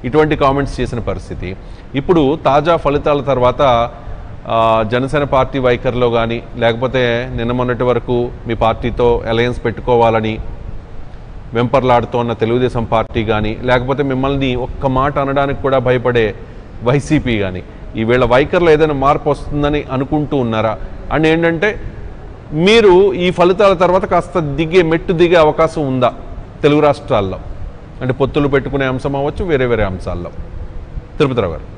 ఇటువంటి కామెంట్స్ చేసిన పరిస్థితి ఇప్పుడు తాజా ఫలితాల తర్వాత ఆ, జనసేన పార్టీ వైఖరిలో కానీ లేకపోతే నిన్న మొన్నటి వరకు మీ పార్టీతో అలయన్స్ పెట్టుకోవాలని వెంపర్లాడుతోన్న తెలుగుదేశం పార్టీ కానీ లేకపోతే మిమ్మల్ని ఒక్క మాట అనడానికి కూడా భయపడే వైసీపీ కానీ ఈ వీళ్ళ వైఖరిలో ఏదైనా మార్పు వస్తుందని అనుకుంటూ ఉన్నారా అండ్ ఏంటంటే మీరు ఈ ఫలితాల తర్వాత కాస్త దిగే మెట్టు దిగే అవకాశం ఉందా తెలుగు రాష్ట్రాల్లో అంటే పొత్తులు పెట్టుకునే అంశం అవ్వచ్చు వేరే వేరే అంశాల్లో తిరుపతిరావు గారు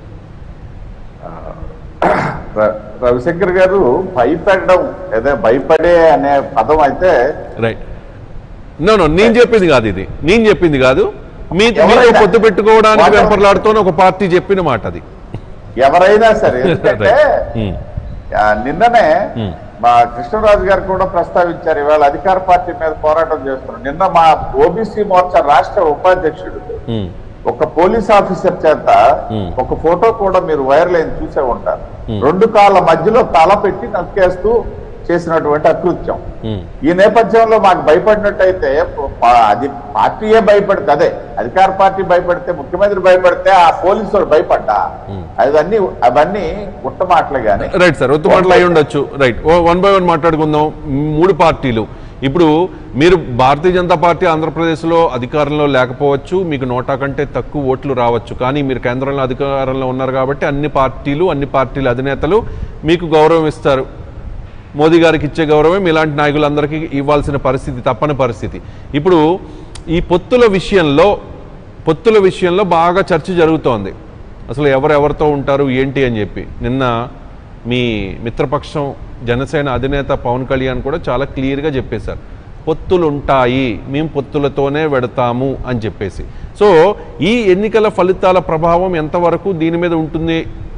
ర- రవిశంకర్ గారు భయపెట్టడం ఏదో భయపడే అనే పదం అయితే రైట్ నో నో నేను చెప్పింది కాదు ఇది నేను చెప్పింది కాదు మీ మీతో ఎవరైనా- పొత్తు పెట్టుకోవడానికి వాటర్- వెంపర్లాడుతోన్న ఒక పార్టీ చెప్పిన మాట అది ఎవరైనా సరే ఎందుకంటే రైట్ ఉమ్, ఆ, నిన్ననే ఉమ్. మా కృష్ణరాజు గారు కూడా ప్రస్తావించారు ఇవాళ అధికార పార్టీ మీద పోరాటం చేస్తున్నారు నిన్న మా ఓబీసీ మోర్చా రాష్ట్ర ఉపాధ్యక్షుడు ఉమ్, ఒక పోలీస్ ఆఫీసర్ చేత Hmm. ఒక ఫోటో కూడా మీరు వైరల్ అయింది చూసే ఉంటారు Hmm. రెండు కాళ్ళ మధ్యలో తల పెట్టి నొక్కేస్తూ చేసినటువంటి అకృత్యం ఉమ్, ఈ నేపథ్యంలో మాకు భయపడినట్టయితే ప- అది పార్టీయే భయపడితే అదే అధికార పార్టీ భయపడితే ముఖ్యమంత్రి భయపడితే ఆ పోలీసులు భయపడ్డా Hmm. అవన్నీ అవన్నీ ఉట్ట మాటలు కానీ రైట్ సార్ ఒత్తు మాటలు అయి ఉండొచ్చు రైట్ ఓ వన్ బై వన్ మాట్లాడుకుందాం మూడు పార్టీలు ఇప్పుడు మీరు భారతీయ జనతా పార్టీ ఆంధ్రప్రదేశ్లో అధికారంలో లేకపోవచ్చు మీకు నోటా కంటే తక్కువ ఓట్లు రావచ్చు కానీ మీరు కేంద్రంలో అధికారంలో ఉన్నారు కాబట్టి అన్ని పార్టీలు అన్ని పార్టీల అధినేతలు మీకు గౌరవం ఇస్తారు మోదీ గారికి ఇచ్చే గౌరవం ఇలాంటి నాయకులందరికీ ఇవ్వాల్సిన పరిస్థితి తప్పని పరిస్థితి ఇప్పుడు ఈ పొత్తుల విషయంలో పొత్తుల విషయంలో బాగా చర్చ జరుగుతోంది అసలు ఎవరెవరితో ఉంటారు ఏంటి అని చెప్పి నిన్న మీ మిత్రపక్షం జనసేన అధినేత పవన్ కళ్యాణ్ కూడా చాలా క్లియర్గా చెప్పేశారు పొత్తులు ఉంటాయి మేము పొత్తులతోనే వెడతాము అని చెప్పేసి సో ఈ ఎన్నికల ఫలితాల ప్రభావం ఎంతవరకు దీని మీద ఉంటుంది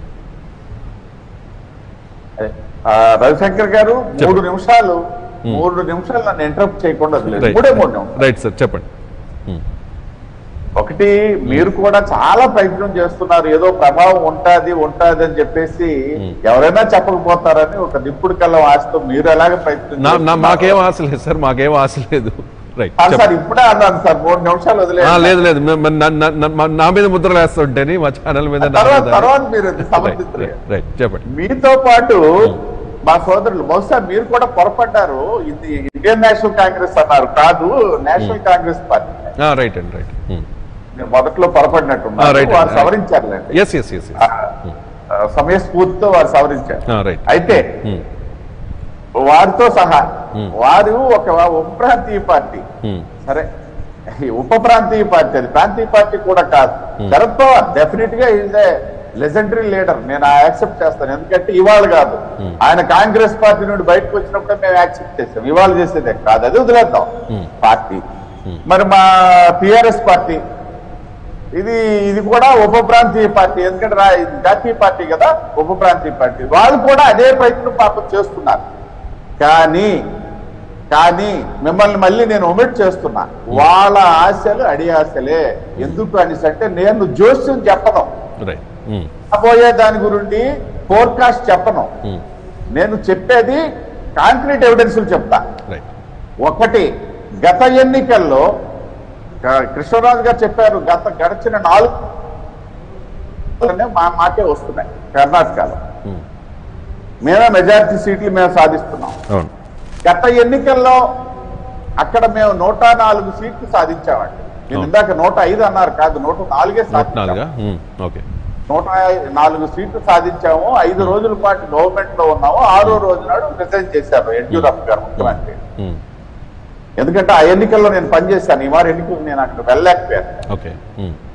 ఆ, రవిశంకర్ గారు మూడు నిమిషాలు మూడు నిమిషాలు నన్ను ఇంటరప్ట్ చేయకుండా వదిలేదు. రైట్ మూడే మూడు నిమిషాలు రైట్ సార్ చెప్పండి ఉమ్, ఒకటి మీరు కూడా చాలా ప్రయత్నం చేస్తున్నారు ఏదో ప్రభావం ఉంటాది ఉంటాది అని చెప్పేసి ఎవరైనా చెప్పకపోతారని ఒక నిప్పుడు కళ్ళం ఆశతో మీరు ఎలాగ ప్రయత్నం నా నా చేస్తున్నారు? మాకేం ఆశ లేదు సార్ మాకేం ఆశ లేదు రైట్ కాదు సార్ చెప్పండి ఇప్పుడే అన్నాను సార్ మూడు నిమిషాలు ఆ, వదిలేదు లేదు లేదు మ- మ- నా- నా- నా- మా- నా మీద ముద్ర వేస్తుంటేని మా ఛానల్ మీద నా తర్వాత మీద- తర్వాత మీరు అది రైట్, సమర్థించలేదు రైట్, రైట్ చెప్పండి మీతో పాటు మా సోదరులు బహుశా మీరు కూడా పొరపడ్డారు ఇది ఇండియన్ నేషనల్ కాంగ్రెస్ అన్నారు కాదు నేషనల్ కాంగ్రెస్ పార్టీ ఆ, రైట్ అండి రైట్ ఉమ్. మీరు మొదట్లో పొరపడినట్టున్నారు ఆ, రైట్, వారు రైట్. సవరించారులేండి ఎస్ ఎస్ ఎస్ ఆ, ఆ, సమయస్ఫూర్తితో వారు సవరించారు ఆ, రైట్ అయితే ఉమ్, వారితో సహా Hmm. వారు ఒక ఉప ప్రాంతీయ పార్టీ ఉమ్, సరే ఈ ఉప ప్రాంతీయ పార్టీ అది ప్రాంతీయ పార్టీ కూడా కాదు శరద్ పవార్ డెఫినెట్ గా ఈజ్ ఏ లెజెండరీ లీడర్ నేను యాక్సెప్ట్ చేస్తాను ఎందుకంటే ఇవాళ కాదు ఆయన కాంగ్రెస్ పార్టీ నుండి బయటకు వచ్చినప్పుడే మేము యాక్సెప్ట్ చేస్తాం ఇవాళ చేసేదే కాదు అది వదిలేద్దాం Hmm. పార్టీ మరి మా టిఆర్ఎస్ పార్టీ ఇది ఇది కూడా ఉప ప్రాంతీయ పార్టీ ఎందుకంటే రా- ఇది జాతీయ పార్టీ కదా ఉప ప్రాంతీయ పార్టీ వాళ్ళు కూడా అదే ప్రయత్నం పాపం చేస్తున్నారు కానీ కానీ మిమ్మల్ని మళ్ళీ నేను ఒమిట్ చేస్తున్నా వాళ్ళ ఆశలు అడి ఆశలే ఎందుకు అనేసి అంటే నేను జోస్యం చెప్పను రైట్ ఉమ్, పోయే దాని గురించి ఫోర్కాస్ట్ చెప్పను ఉమ్, నేను చెప్పేది కాంక్రీట్ ఎవిడెన్స్ చెప్తా రైట్ ఒకటి గత ఎన్నికల్లో క- కృష్ణరాజు గారు చెప్పారు గత గడిచిన నాలుగు మా మాకే వస్తున్నాయి కర్ణాటకలో ఉమ్, మేమే మెజారిటీ సీట్లు మేము సాధిస్తున్నాం అవును గత ఎన్నికల్లో అక్కడ మేము నూట నాలుగు సీట్లు సాధించామండి నేను అవును. ఇందాక నూట ఐదు అన్నారు కాదు నూట నాలుగే నూట సాధించాము నాలుగా ఉమ్, ఓకే నూట నాలుగు సీట్లు సాధించాము ఐదు రోజుల పాటు గవర్నమెంట్ లో ఉన్నాము ఆరో రోజు నాడు రిజైన్ చేశారు యడ్యూరప్ప గారు ముఖ్యమంత్రి ఉమ్, ఎందుకంటే ఆ ఎన్నికల్లో నేను పనిచేశాను ఈ వారి ఎన్నికలు నేను అక్కడ వెళ్ళలేకపోయాను ఓకే ఉమ్,